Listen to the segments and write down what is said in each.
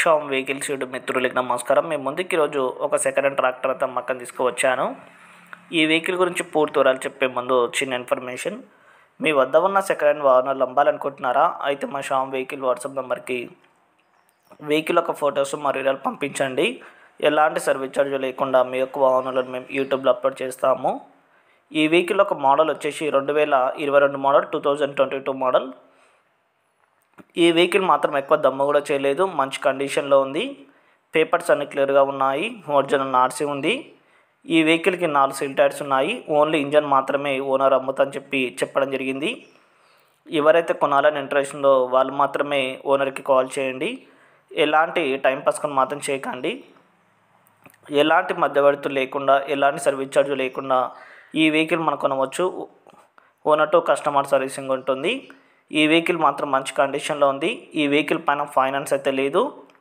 Sam vehicles YouTube మిత్రులకి నమస్కారం మేము ముందుకు ఈరోజు ఒక సెకండ్ హ్యాండ్ ట్రాక్టర్ అయితే అమ్మకం తీసుకువచ్చాను ఈ వెహికల్ గురించి పూర్తి వివరాలు చెప్పే ముందు చిన్న ఇన్ఫర్మేషన్ మీ వద్ద ఉన్న సెకండ్ హ్యాండ్ వాహనాలు అమ్మాలనుకుంటున్నారా అయితే మా షామ్ వెహికల్ వాట్సాప్ నెంబర్కి వెహికల్ యొక్క ఫొటోస్ మరియు వివరాలు పంపించండి ఎలాంటి సర్వీస్ ఛార్జ్ లేకుండా మీ యొక్క వాహనాలను మేము యూట్యూబ్లో అప్లోడ్ చేస్తాము ఈ వెహికల్ ఒక మోడల్ వచ్చేసి రెండు వేల ఇరవై రెండు model two thousand twenty two model ఈ వెహికల్ మాత్రం ఎక్కువ దమ్ము కూడా చేయలేదు మంచి కండిషన్లో ఉంది పేపర్స్ అన్ని క్లియర్గా ఉన్నాయి ఒరిజినల్ ఆర్సీ ఉంది ఈ వెహికల్కి నాలుగు సీల్ టైర్స్ ఉన్నాయి ఓన్లీ ఇంజన్ మాత్రమే ఓనర్ అమ్ముతని చెప్పి చెప్పడం జరిగింది ఎవరైతే కొనాలని ఇంట్రెస్ట్ ఉందో వాళ్ళు మాత్రమే ఓనర్కి కాల్ చేయండి ఎలాంటి టైం పాస్కొని మాత్రం చేయకండి ఎలాంటి మధ్యవర్తులు లేకుండా ఎలాంటి సర్వీస్ ఛార్జ్ లేకుండా ఈ వెహికల్ మనం కొనవచ్చు ఓనర్ టు కస్టమర్ సర్వీసింగ్ ఉంటుంది ఈ వెహికల్ మాత్రం మంచి కండిషన్లో ఉంది ఈ వెహికల్ పైన ఫైనాన్స్ అయితే లేదు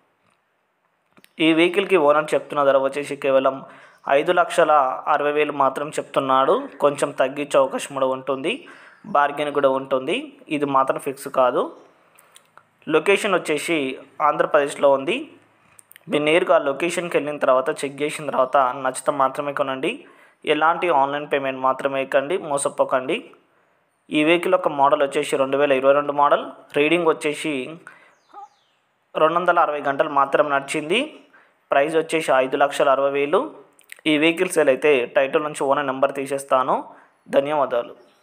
ఈ వెహికల్కి ఓనర్ చెప్తున్న ధర వచ్చేసి కేవలం ఐదు లక్షల అరవై వేలు మాత్రం చెప్తున్నాడు కొంచెం తగ్గించే అవకాశం కూడా ఉంటుంది బార్గెన్ కూడా ఉంటుంది ఇది మాత్రం ఫిక్స్ కాదు లొకేషన్ వచ్చేసి ఆంధ్రప్రదేశ్లో ఉంది మీరు నేరుగా లొకేషన్కి వెళ్ళిన తర్వాత చెక్ చేసిన తర్వాత నచ్చితే మాత్రమే కొనండి ఎలాంటి ఆన్లైన్ పేమెంట్ మాత్రమే ఇవ్వకండి మోసపోకండి ఈ వెహికల్ యొక్క మోడల్ వచ్చేసి రెండు వేల ఇరవై రెండు మోడల్ రీడింగ్ వచ్చేసి రెండు వందల అరవై గంటలు మాత్రం నడిచింది ప్రైస్ వచ్చేసి ఐదు లక్షల అరవై వేలు ఈ వెహికల్ సేల్ అయితే టైటిల్ నుంచి ఓనర్ నెంబర్ తీసేస్తాను ధన్యవాదాలు